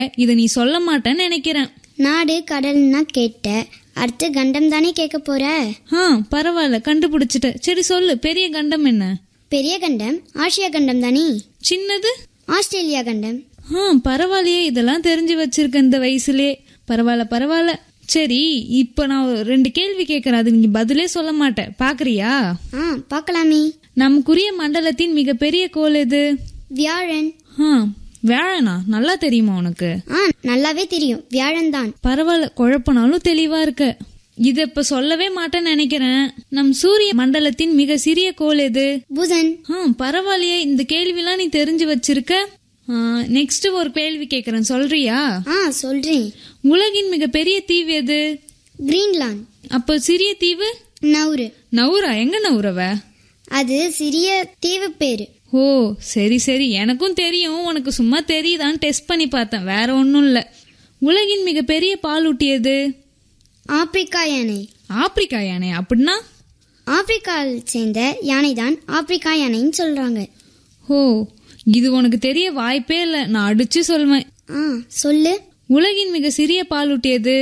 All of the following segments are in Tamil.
இத நீ சொல்ல மாட்டேன்னு நினைக்கிறேன் நாடு கடல்னா கேட்ட அடுத்து கண்டம் தானே கேட்க போற ஆ பரவாயில்ல கண்டுபிடிச்சிட்ட சரி சொல்லு பெரிய கண்டம் என்ன பெரிய கண்டம் ஆசியா கண்டம் தானே சின்னது ஆஸ்திரேலியா கண்டம் ஆ பரவாயில்லையே இதெல்லாம் தெரிஞ்சு வச்சிருக்க இந்த வயசுலயே பரவாயில்ல பரவாயில்ல சரி இப்ப நான் ஒரு ரெண்டு கேள்வி கேட்கறேன் அது நீ பதிலே சொல்ல மாட்டேன் பாக்குறியா ஆ பார்க்கலாமே நமக்குரிய மண்டலத்தின் மிகப்பெரிய கோள் எது வியாழன் ஆ வேழனா நல்லா தெரியுமா உனக்கு ஆ நல்லாவே தெரியும் வியாழன் தான் பரவாயில்ல குழப்பனாலும் தெளிவா இருக்க இத இப்ப சொல்லவே மாட்டேன்னு நினைக்கிறேன் நம் சூரிய மண்டலத்தின் மிக சிறிய கோள் எது புதன் ஆ பரவாயில்லையே இந்த கேள்விலாம் நீ தெரிஞ்சு வச்சிருக்க நெக்ஸ்ட் ஒரு கேள்வி கேக்குறேன் சொல்றியா ஆ சொல்றேன் உலகின் மிகப்பெரிய தீவு எது கிரீன்லாந்து அப்போ சிறிய தீவு நவுரு நவுரா எங்க நவுரவ அது சிறிய தீவு பேரு ஓ சரி சரி எனக்கும் தெரியும் உனக்கு சும்மா தெரியுதான்னு டெஸ்ட் பண்ணி பார்த்தேன் வேற ஒன்றும் இல்லை உலகின் மிகப்பெரிய பாலூட்டியது ஆப்பிரிக்கா யானை ஆப்பிரிக்கா யானை அப்படின்னா ஆப்பிரிக்காவில் சேர்ந்த யானை தான் ஆப்பிரிக்கா யானைன்னு சொல்றாங்க ஓ இது உனக்கு தெரிய வாய்ப்பே இல்லை நான் அடிச்சு சொல்வேன் ஆ சொல்லு உலகின் மிக சிறிய பாலூட்டியது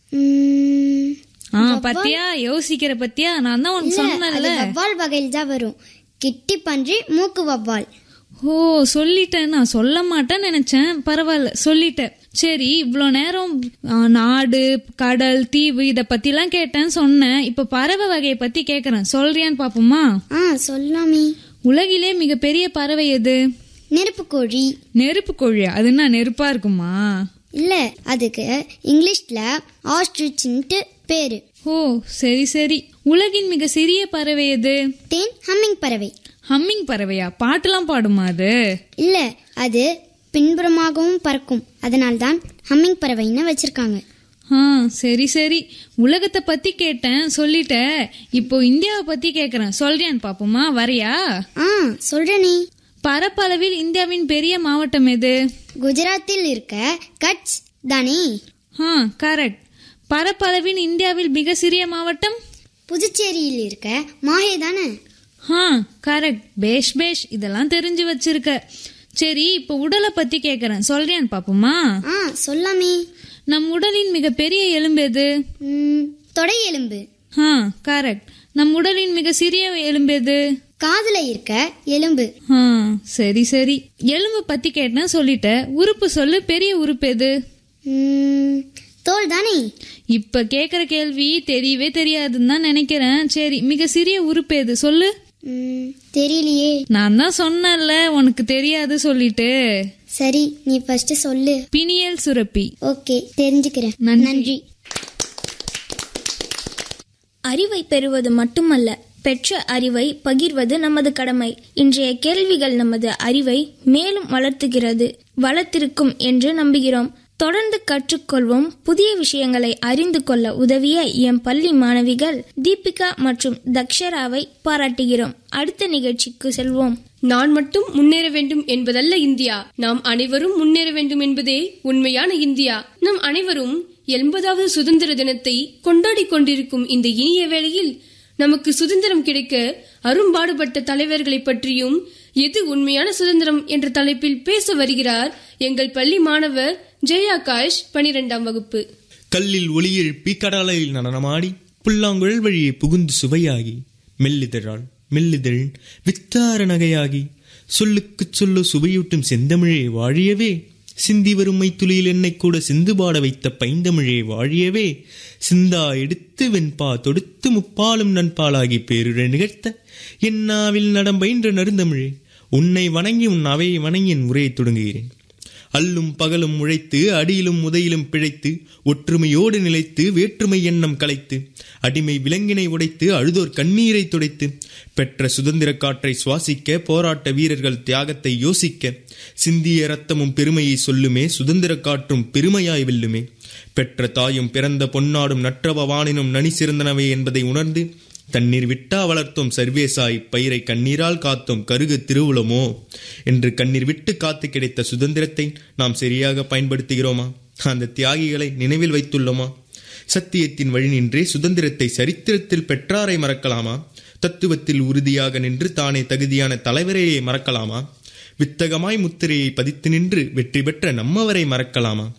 ம், ஆ பத்தியா யோசிக்கிற பத்தியா நான் தான் உனக்கு இல்ல, அது சொன்னேன்ல வவ்வால் வகையில் தான் வரும் கிட்டி பன்றி மூக்கு வவ்வால் ஓ சொல்லிட்டேன் நான் சொல்ல மாட்டேன்னு நினைச்சேன் பரவாயில்ல சொல்லிட்டேன் சரி இவ்வளோ நேரம் ஆ, நாடு கடல் தீவு இத பத்திலாம் கேட்டேன்னு சொன்னேன் இப்ப பறவை வகையை பத்தி கேக்குறேன் சொல்றியான்னு பாப்போமா ஆ சொல்லாமே உலகிலே மிகப்பெரிய பறவை எது நெருப்பு கோழி நெருப்பு கோழி அதுன்னா நெருப்பா இருக்குமா இல்ல அதுக்கு இங்கிலீஷ்ல ஆஸ்ட்ரிச்ன்ட்டு பேரு ஓ சரி சரி உலகின் மிக சிறிய பறவை எது தேன் ஹம்மிங் பறவை ஹம்மிங் பறவையா பாட்டுலாம் பாடுமா அது இல்ல அது பின்புறமாகவும் பறக்கும் அதனால்தான் ஹம்மிங் பறவைன்னு வச்சிருக்காங்க ஆ சரி சரி உலகத்தை பத்தி கேட்டேன் சொல்லிட்ட இப்போ இந்தியாவை பத்தி கேக்குறேன் சொல்றியான்னு பாப்போமா வரியா ஆ சொல்றேனே பரப்பளவில் இந்தியாவின் பெரிய மாவட்டம் எது குஜராத்தில் இருக்க கட்ச் தானே ஆ கரெக்ட் பரப்பளவில் இந்தியாவில் மிக சிறிய மாவட்டம் புதுச்சேரியில் இருக்க மாஹே தானே ஆ கரெக்ட் பேஷ் பேஷ் இதெல்லாம் தெரிஞ்சு வச்சிருக்க சரி இப்போ உடலை பத்தி கேக்குறேன் சொல்றியான்னு பாப்போமா ஆ சொல்லாமே நம் உடலின் மிக பெரிய எலும்பு எது ம், தொடை எலும்பு ஆ கரெக்ட் நம் உடலின் மிக சிறிய எலும்பு எது காதுல இருக்க எலும்பு ஆ சரி சரி எலும்பு பத்தி கேட்டேன் சொல்லிட்ட உறுப்பு சொல்லு பெரிய உறுப்பு எது ம், தோல் தானே இப்ப கேக்குற கேள்வி தெரியவே தெரியாதுன்னு தான் நினைக்கிறேன் சரி மிக சிறிய உறுப்பு எது சொல்லு ம், தெரியலையே நான் தான் சொன்னேன்ல உனக்கு தெரியாது சொல்லிட்டு சரி நீ ஃபர்ஸ்ட் சொல்லு பினியல் சுரப்பி ஓகே தெரிஞ்சுக்கிறேன் நன்றி. நன்றி அறிவை பெறுவது மட்டுமல்ல பெற்ற அறிவை பகிர்வது நமது கடமை இன்றைய கேள்விகள் நமது அறிவை மேலும் வளர்த்துகிறது வளர்த்திருக்கும் என்று நம்புகிறோம் தொடர்ந்து கற்றுக்கொள்வோம் புதிய விஷயங்களை அறிந்து கொள்ள உதவிய எம் பள்ளி மாணவிகள் தீபிகா மற்றும் தக்ஷராவை பாராட்டுகிறோம் அடுத்த நிகழ்ச்சிக்கு செல்வோம் நான் மட்டும் முன்னேற வேண்டும் என்பதல்ல இந்தியா நாம் அனைவரும் முன்னேற வேண்டும் என்பதே உண்மையான இந்தியா நம் அனைவரும் எண்பதாவது சுதந்திர தினத்தை கொண்டாடிக் கொண்டிருக்கும் இந்த இனிய வேளையில் நமக்கு சுதந்திரம் கிடைக்க அரும்பாடுபட்ட தலைவர்களை பற்றியும் எது உண்மையான சுதந்திரம் என்ற தலைப்பில் பேச வருகிறார் எங்கள் பள்ளி மாணவர் ஜெயாகாஷ் பனிரெண்டாம் வகுப்பு கல்லில் ஒளி எழுப்பி கடலையில் நடனமாடி புல்லாங்குழல் வழியே புகுந்து சுவையாகி மெல்லிதழால் மெல்லிதழ் வித்தார நகையாகி சொல்லுக்குச் சொல்லு சுவையூட்டும் செந்தமிழே வாழியவே சிந்தி வரும் மைத்துளியில் என்னை கூட சிந்து பாட வைத்த பைந்தமிழே வாழியவே சிந்தா எடுத்து வெண்பா தொடுத்து முப்பாலும் நண்பாலாகி பேருரை நிகழ்த்த என்னாவில் நடம்பயின்ற நருந்தமிழே உன்னை வணங்கி உன் அவையை வணங்கி என் உரையை தொடங்குகிறேன் அல்லும் பகலும் உழைத்து அடியிலும் உதையிலும் பிழைத்து ஒற்றுமையோடு நிலைத்து வேற்றுமை எண்ணம் கலைத்து அடிமை விலங்கினை உடைத்து அழுதோர் கண்ணீரை துடைத்து பெற்ற சுதந்திர காற்றை சுவாசிக்க போராட்ட வீரர்கள் தியாகத்தை யோசிக்க சிந்திய ரத்தமும் பெருமையை சொல்லுமே சுதந்திர காற்றும் பெருமையாய் வெல்லுமே பெற்ற தாயும் பிறந்த பொன்னாடும் நற்றவ வானினும் நனி சிறந்தனவே என்பதை உணர்ந்து தண்ணீர் விட்டா வளர்த்தோம் சர்வேசாய் பயிரை கண்ணீரால் காத்தோம் கருகு திருவுளமோ என்று கண்ணீர் விட்டு காத்து கிடைத்த சுதந்திரத்தை நாம் சரியாக பயன்படுத்துகிறோமா அந்த தியாகிகளை நினைவில் வைத்துள்ளோமா சத்தியத்தின் வழி நின்றே சுதந்திரத்தை சரித்திரத்தில் பெற்றாரை மறக்கலாமா தத்துவத்தில் உறுதியாக நின்று தானே தகுதியான தலைவரையே மறக்கலாமா வித்தகமாய் முத்திரையை பதித்து நின்று வெற்றி பெற்ற நம்மவரை மறக்கலாமா